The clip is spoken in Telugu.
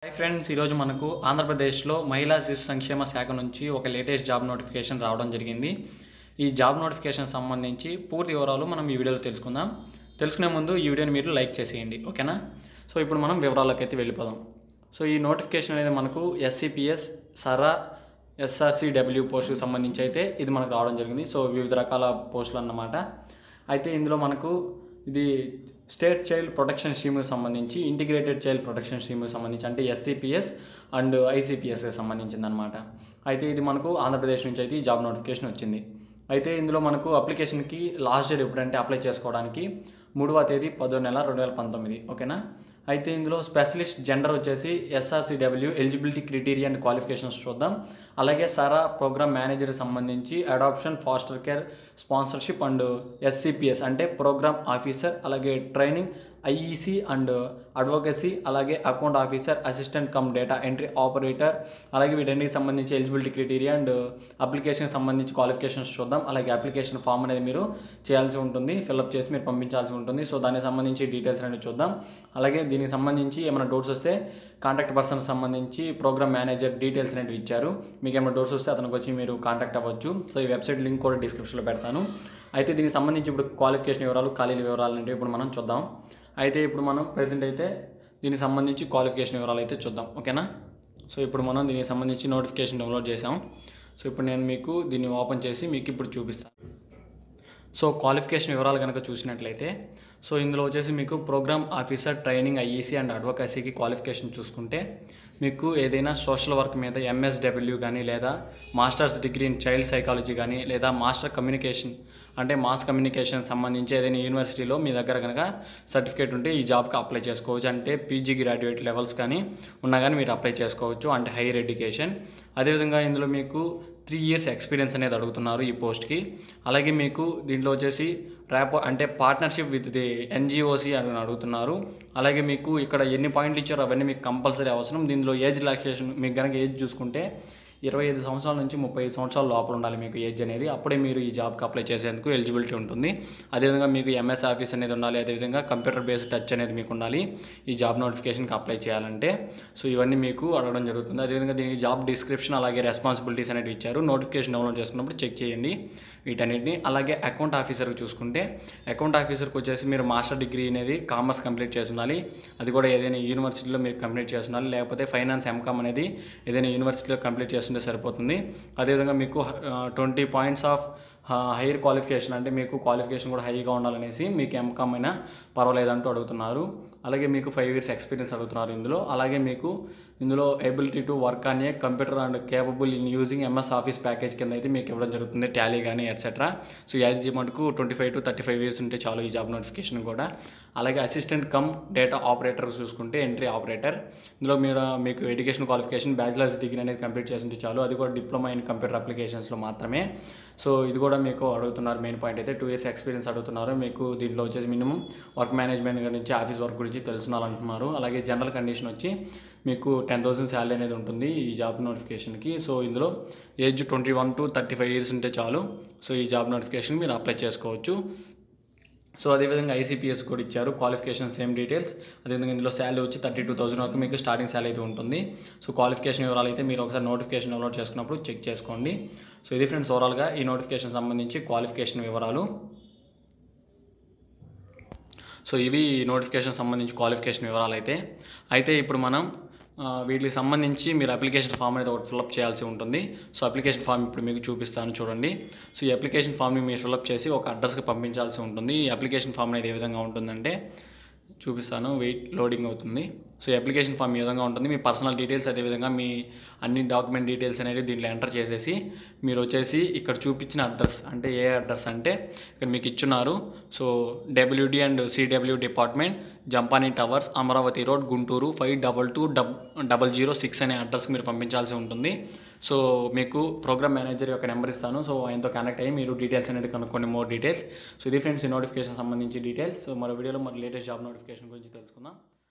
హాయ్ ఫ్రెండ్స్ ఈరోజు మనకు ఆంధ్రప్రదేశ్లో మహిళా శిశు సంక్షేమ శాఖ నుంచి ఒక లేటెస్ట్ జాబ్ నోటిఫికేషన్ రావడం జరిగింది ఈ జాబ్ నోటిఫికేషన్ సంబంధించి పూర్తి వివరాలు మనం ఈ వీడియోలో తెలుసుకుందాం తెలుసుకునే ముందు ఈ వీడియోని మీరు లైక్ చేసేయండి ఓకేనా సో ఇప్పుడు మనం వివరాల్లోకి అయితే వెళ్ళిపోదాం సో ఈ నోటిఫికేషన్ అనేది మనకు ఎస్సిపిఎస్ సరా ఎస్ఆర్సిడబ్ల్యూ పోస్టుకు సంబంధించి అయితే ఇది మనకు రావడం జరిగింది సో వివిధ రకాల పోస్టులు అన్నమాట అయితే ఇందులో మనకు ఇది స్టేట్ చైల్డ్ ప్రొటెక్షన్ స్కీమ్కి సంబంధించి ఇంటిగ్రేటెడ్ చైల్డ్ ప్రొటెక్షన్ స్కీమ్కి సంబంధించి అంటే ఎస్సిపిఎస్ అండ్ ఐసిపిఎస్కి సంబంధించింది అనమాట అయితే ఇది మనకు ఆంధ్రప్రదేశ్ నుంచి అయితే ఈ జాబ్ నోటిఫికేషన్ వచ్చింది అయితే ఇందులో మనకు అప్లికేషన్కి లాస్ట్ డేట్ ఎప్పుడంటే అప్లై చేసుకోవడానికి మూడవ తేదీ పదో నెల రెండు వేల పంతొమ్మిది ఓకేనా అయితే ఇందులో స్పెషలిస్ట్ జెండర్ వచ్చేసి S R C W eligibility criteria and qualifications చూద్దాం అలాగే సారా ప్రోగ్రామ్ మేనేజర్ సంబంధించి adoption foster care sponsorship and S C P S అంటే ప్రోగ్రామ్ ఆఫీసర్ అలాగే ట్రైనింగ్ ఐఈసి అండ్ అడ్వొకసీ అలాగే account officer assistant cum data entry operator అలాగే వీటన్నిటికి సంబంధించి ఎలిజిబిలిటీ క్రైటీరియా అండ్ అప్లికేషన్కి సంబంధించి క్వాలిఫికేషన్స్ చూద్దాం అలాగే అప్లికేషన్ ఫామ్ అనేది మీరు చేయాల్సి ఉంటుంది ఫిల్అప్ చేసి మీరు పంపించాల్సి ఉంటుంది సో దానికి సంబంధించి డీటెయిల్స్ అనేవి చూద్దాం అలాగే దీనికి సంబంధించి ఏమైనా డౌట్స్ వస్తే కాంటాక్ట్ పర్సన్ సంబంధించి ప్రోగ్రామ్ మేనేజర్ డీటెయిల్స్ అనేవి ఇచ్చారు మీకు ఏమైనా డౌట్స్ వస్తే అతనికి వచ్చి మీరు కాంటాక్ట్ అవ్వచ్చు సో ఈ వెబ్సైట్ లింక్ కూడా డిస్క్రిప్షన్లో పెడతాను అయితే దీనికి సంబంధించి ఇప్పుడు క్వాలిఫికేషన్ వివరాలు ఖాళీల వివరాలు అంటే ఇప్పుడు మనం చూద్దాం అయితే ఇప్పుడు మనం ప్రెసెంట్ అయితే దీనికి సంబంధించి క్వాలిఫికేషన్ వివరాలు అయితే చూద్దాం ఓకేనా సో ఇప్పుడు మనం దీనికి సంబంధించి నోటిఫికేషన్ డౌన్లోడ్ చేసాం సో ఇప్పుడు నేను మీకు దీన్ని ఓపెన్ చేసి మీకు ఇప్పుడు చూపిస్తాను సో క్వాలిఫికేషన్ వివరాలు కనుక చూసినట్లయితే సో ఇందులో వచ్చేసి మీకు programme officer training I E C and అడ్వకసీకి క్వాలిఫికేషన్ చూసుకుంటే మీకు ఏదైనా సోషల్ వర్క్ మీద ఎంఎస్డబ్ల్యూ కానీ లేదా masters degree in child psychology కానీ లేదా మాస్టర్ కమ్యూనికేషన్ అంటే మాస్ కమ్యూనికేషన్ సంబంధించి ఏదైనా యూనివర్సిటీలో మీ దగ్గర కనుక సర్టిఫికేట్ ఉంటే ఈ జాబ్కి అప్లై చేసుకోవచ్చు అంటే పీజీ గ్రాడ్యుయేట్ లెవెల్స్ కానీ ఉన్నా కానీ మీరు అప్లై చేసుకోవచ్చు అంటే హైయర్ ఎడ్యుకేషన్ అదేవిధంగా ఇందులో మీకు త్రీ ఇయర్స్ ఎక్స్పీరియన్స్ అనేది అడుగుతున్నారు ఈ పోస్ట్కి అలాగే మీకు దీంట్లో వచ్చేసి ర్యాప్ అంటే పార్ట్నర్షిప్ విత్ ది ఎన్జిఓసి అని అడుగుతున్నారు అలాగే మీకు ఇక్కడ ఎన్ని పాయింట్లు ఇచ్చారో అవన్నీ మీకు కంపల్సరీ అవసరం దీనిలో ఏజ్ రిలాక్సేషన్ మీకు కనుక ఏజ్ చూసుకుంటే ఇరవై ఐదు సంవత్సరాల నుంచి ముప్పై ఐదు సంవత్సరాల లోపల ఉండాలి మీకు ఏజ్ అనేది అప్పుడే మీరు ఈ జాబ్కి అప్లై చేసేందుకు ఎలిజిబిలిటీ ఉంటుంది అదేవిధంగా మీకు ఎంఎస్ ఆఫీస్ అనేది ఉండాలి అదేవిధంగా కంప్యూటర్ బేస్డ్ టచ్ అనేది మీకు ఉండాలి ఈ జాబ్ నోటిఫికేషన్కి అప్లై చేయాలంటే సో ఇవన్నీ మీకు అడగడం జరుగుతుంది అదేవిధంగా దీనికి జాబ్ డిస్క్రిప్షన్ అలాగే రెస్పాన్సిబిలిటీస్ అనేవి ఇచ్చారు నోటిఫికేషన్ డౌన్లోడ్ చేసుకున్నప్పుడు చెక్ చేయండి వీటన్నిటిని అలాగే అకౌంట్ ఆఫీసర్కి చూసుకుంటే అకౌంట్ ఆఫీసర్కి వచ్చేసి మీరు మాస్టర్ డిగ్రీ అనేది కామర్స్ కంప్లీట్ చేసి ఉండాలి అది కూడా ఏదైనా యూనివర్సిటీలో మీరు కంప్లీట్ చేసి ఉండాలి లేకపోతే ఫైనాన్స్ ఎంకామ్ అనేది ఏదైనా యూనివర్సిటీలో కంప్లీట్ చేస్తుంటే సరిపోతుంది అదేవిధంగా మీకు twenty points of higher qualification అంటే మీకు క్వాలిఫికేషన్ కూడా హైగా ఉండాలనేసి మీకు ఎంకామ్ అయినా పర్వాలేదంటూ అడుగుతున్నారు అలాగే మీకు ఫైవ్ ఇయర్స్ ఎక్స్పీరియన్స్ అడుగుతున్నారు ఇందులో అలాగే మీకు ఇందులో ability to work on a computer and capable in using M S office package కింద అయితే మీకు ఇవ్వడం జరుగుతుంది టాలీ కానీ ఎట్సెట్రా సో యాజ్ మటుకు twenty five to thirty five years ఉంటే చాలు ఈ జాబ్ నోటిఫికేషన్ కూడా అలాగే అసిస్టెంట్ కమ్ డేటా ఆపరేటర్ చూసుకుంటే ఎంట్రీ ఆపరేటర్ ఇందులో మీరు మీకు ఎడ్యుకేషన్ క్వాలిఫికేషన్ బ్యాచిలర్స్ డిగ్రీ అనేది కంప్లీట్ చేసింటే చాలు అది కూడా డిప్లొమా ఇన్ కంప్యూటర్ అప్లికేషన్స్లో మాత్రమే సో ఇది కూడా మీకు అడుగుతున్నారు మెయిన్ పాయింట్ అయితే టూ ఇయర్స్ ఎక్స్పీరియన్స్ అడుగుతున్నారు మీకు దీంట్లో వచ్చేసి మినిమం వర్క్ మేనేజ్మెంట్ గురించి ఆఫీస్ వర్క్ గురించి తెలుసుకోవాలంటున్నారు అలాగే జనరల్ కండిషన్ వచ్చి మీకు టెన్ థౌసండ్ శాలరీ అనేది ఉంటుంది ఈ జాబ్ నోటిఫికేషన్కి సో ఇందులో age twenty one to thirty five years ఉంటే చాలు సో ఈ జాబ్ నోటిఫికేషన్ మీరు అప్లై చేసుకోవచ్చు సో అదేవిధంగా ఐసీపీఎస్ కూడా ఇచ్చారు క్వాలిఫికేషన్ సేమ్ డీటెయిల్స్ అదేవిధంగా ఇందులో శాలరీ వచ్చి థర్టీ టూ థౌసండ్ వరకు మీకు స్టార్టింగ్ శాలరీ అయితే ఉంటుంది సో క్వాలిఫికేషన్ వివరాలు అయితే మీరు ఒకసారి నోటిఫికేషన్ డౌన్లోడ్ చేసుకున్నప్పుడు చెక్ చేసుకోండి సో ఇది ఫ్రెండ్స్ ఓవరాల్గా ఈ నోటిఫికేషన్ సంబంధించి క్వాలిఫికేషన్ వివరాలు సో ఇవి నోటిఫికేషన్ సంబంధించి క్వాలిఫికేషన్ వివరాలు అయితే అయితే ఇప్పుడు మనం ఆ, వీటికి సంబంధించి మీరు అప్లికేషన్ ఫామ్ అనేది ఒకటి ఫిల్అప్ చేయాల్సి ఉంటుంది సో అప్లికేషన్ ఫామ్ ఇప్పుడు మీకు చూపిస్తాను చూడండి సో ఈ అప్లికేషన్ ఫామ్ని మీరు ఫిల్అప్ చేసి ఒక అడ్రస్కి పంపించాల్సి ఉంటుంది ఈ అప్లికేషన్ ఫామ్ అనేది ఏ విధంగా ఉంటుందంటే చూపిస్తాను వెయిట్ లోడింగ్ అవుతుంది సో ఈ అప్లికేషన్ ఫామ్ ఈ విధంగా ఉంటుంది మీ పర్సనల్ డీటెయిల్స్ అదేవిధంగా మీ అన్ని డాక్యుమెంట్ డీటెయిల్స్ అనేవి దీంట్లో ఎంటర్ చేసేసి మీరు వచ్చేసి ఇక్కడ చూపించిన అడ్రస్ అంటే ఏ అడ్రస్ అంటే ఇక్కడ మీకు ఇచ్చున్నారు so W D and C W department Jampani towers Amaravati road Guntur five double two dub double zero six అనే అడ్రస్కి మీరు పంపించాల్సి ఉంటుంది సో మీకు ప్రోగ్రామ్ మేనేజర్ యొక్క నెంబర్ ఇస్తాను సో ఆయనతో కనెక్ట్ అయ్యి మీరు డీటెయిల్స్ అనేది కనుక్కోండి మోర్ డీటెయిల్స్ సో ఇది ఫ్రెండ్స్ ఈ నోటిఫికేషన్ సంబంధించి డీటెయిల్స్ సో మరో వీడియోలో మరి లేటెస్ట్ జాబ్ నోటిఫికేషన్ గురించి తెలుసుకుందాం